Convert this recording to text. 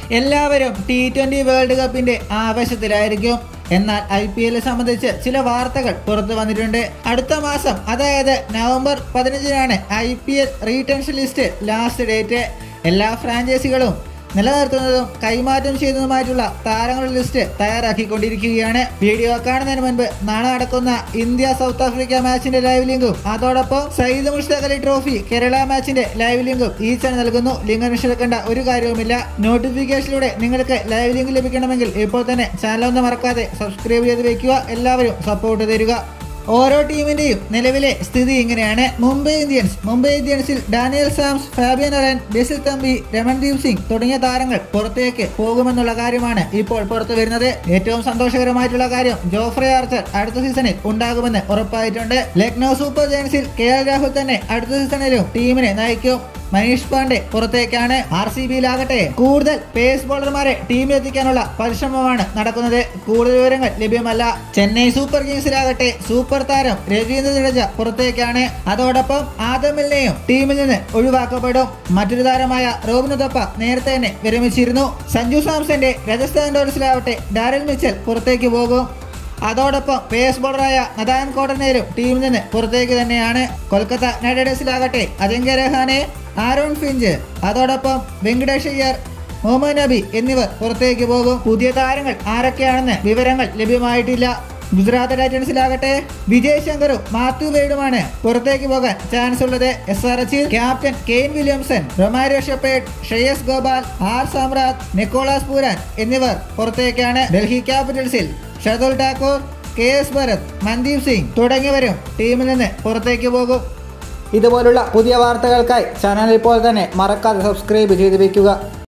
എല്ലാവരും T twenty world കപ്പിന്റെ ആവേശത്തിലായിരിക്കും എന്നാൽ ഐ പി എല്ലിനെ സംബന്ധിച്ച് ചില വാർത്തകൾ പുറത്തു വന്നിട്ടുണ്ട് അടുത്ത മാസം അതായത് നവംബർ പതിനഞ്ചിനാണ് I P L retention list last date എല്ലാ ഫ്രാഞ്ചൈസികളും നിലനിർത്തുന്നതും കൈമാറ്റം ചെയ്യുന്നതുമായിട്ടുള്ള താരങ്ങളുടെ ലിസ്റ്റ് തയ്യാറാക്കിക്കൊണ്ടിരിക്കുകയാണ് വീഡിയോ കാണുന്നതിന് മുൻപ് നാളെ നടക്കുന്ന ഇന്ത്യ സൗത്ത് ആഫ്രിക്ക മാച്ചിന്റെ ലൈവ് ലിങ്കും അതോടൊപ്പം സയ്യിദ് മുഷ്താഖ് അലി ട്രോഫി കേരള മാച്ചിന്റെ ലൈവ് ലിങ്കും ഈ ചാനൽ നൽകുന്നു ലിങ്ക് നിഷേധിക്കേണ്ട ഒരു കാര്യവുമില്ല നോട്ടിഫിക്കേഷനിലൂടെ നിങ്ങൾക്ക് ലൈവ് ലിങ്ക് ലഭിക്കണമെങ്കിൽ ഇപ്പോൾ തന്നെ ചാനൽ ഒന്ന് മറക്കാതെ സബ്സ്ക്രൈബ് ചെയ്ത് വെക്കുക എല്ലാവരും സപ്പോർട്ട് തരിക ഓരോ ടീമിന്റെയും നിലവിലെ സ്ഥിതി ഇങ്ങനെയാണ് മുംബൈ ഇന്ത്യൻസ് മുംബൈ ഇന്ത്യൻസിൽ Daniel Sams Fabian Allen Basil Thampi Ramandeep Singh തുടങ്ങിയ താരങ്ങൾ പുറത്തേക്ക് പോകുമെന്നുള്ള കാര്യമാണ് ഇപ്പോൾ പുറത്തു വരുന്നത് ഏറ്റവും സന്തോഷകരമായിട്ടുള്ള കാര്യം ജോഫ്രെ ആർച്ചർ അടുത്ത സീസണിൽ ഉണ്ടാകുമെന്ന് ഉറപ്പായിട്ടുണ്ട് ലക്നൗ സൂപ്പർ ജയൻസിൽ കെ എൽ രാഹുൽ തന്നെ അടുത്ത സീസണിലും ടീമിനെ നയിക്കും മനീഷ് പാണ്ഡെ പുറത്തേക്കാണ് ആർ സി ബിയിലാകട്ടെ കൂടുതൽ പേസ് ബോളർമാരെ ടീമിലെത്തിക്കാനുള്ള പരിശ്രമമാണ് നടക്കുന്നത് കൂടുതൽ വിവരങ്ങൾ ലഭ്യമല്ല ചെന്നൈ സൂപ്പർ കിങ്സിലാകട്ടെ സൂപ്പർ താരം രവീന്ദ്ര ജഡേജ പുറത്തേക്കാണ് അതോടൊപ്പം ആദമിലിനെയും ടീമിൽ നിന്ന് ഒഴിവാക്കപ്പെടും മറ്റൊരു താരമായ റോബിൻ ഉതപ്പ നേരത്തെ തന്നെ വിരമിച്ചിരുന്നു സഞ്ജു സാംസന്റെ രാജസ്ഥാൻ റോയൽസിലാവട്ടെ ഡാരൽ മിച്ചൽ പുറത്തേക്ക് പോകും അതോടൊപ്പം പേസ് ബോളറായ നദാൻ കോട്ടനേരും ടീമിൽ നിന്ന് പുറത്തേക്ക് തന്നെയാണ് കൊൽക്കത്ത നൈറ്റ് റൈഡേഴ്സിലാകട്ടെ അജിങ്ക്യ രഹാനെ ആരോൺ ഫിഞ്ച് അതോടൊപ്പം വെങ്കടേഷ് അയ്യർ മുഹമ്മദ് നബി എന്നിവർ പുറത്തേക്ക് പോകും പുതിയ താരങ്ങൾ ആരൊക്കെയാണെന്ന് വിവരങ്ങൾ ലഭ്യമായിട്ടില്ല ഗുജറാത്ത് ടൈറ്റൻസിലാകട്ടെ വിജയ് ശങ്കറും മാത്യു വെയ്ഡുമാണ് പുറത്തേക്ക് പോകാൻ ചാൻസ് ഉള്ളത് എസ് ആർ എച്ചിൽ captain Kane Williamson Romario Shepherd Shreyas Gopal R Samraj Nicholas Pooran എന്നിവർ പുറത്തേക്കാണ് ഡൽഹി ക്യാപിറ്റൽസിൽ ഷതുൽ ഠാക്കൂർ കെ എസ് ഭരത് മൻദീപ് സിംഗ് തുടങ്ങിയവരും ടീമിൽ നിന്ന് പുറത്തേക്ക് പോകും ഇതുപോലുള്ള പുതിയ വാർത്തകൾക്കായി ചാനൽ ഇപ്പോൾ തന്നെ മറക്കാതെ സബ്സ്ക്രൈബ് ചെയ്ത് വെക്കുക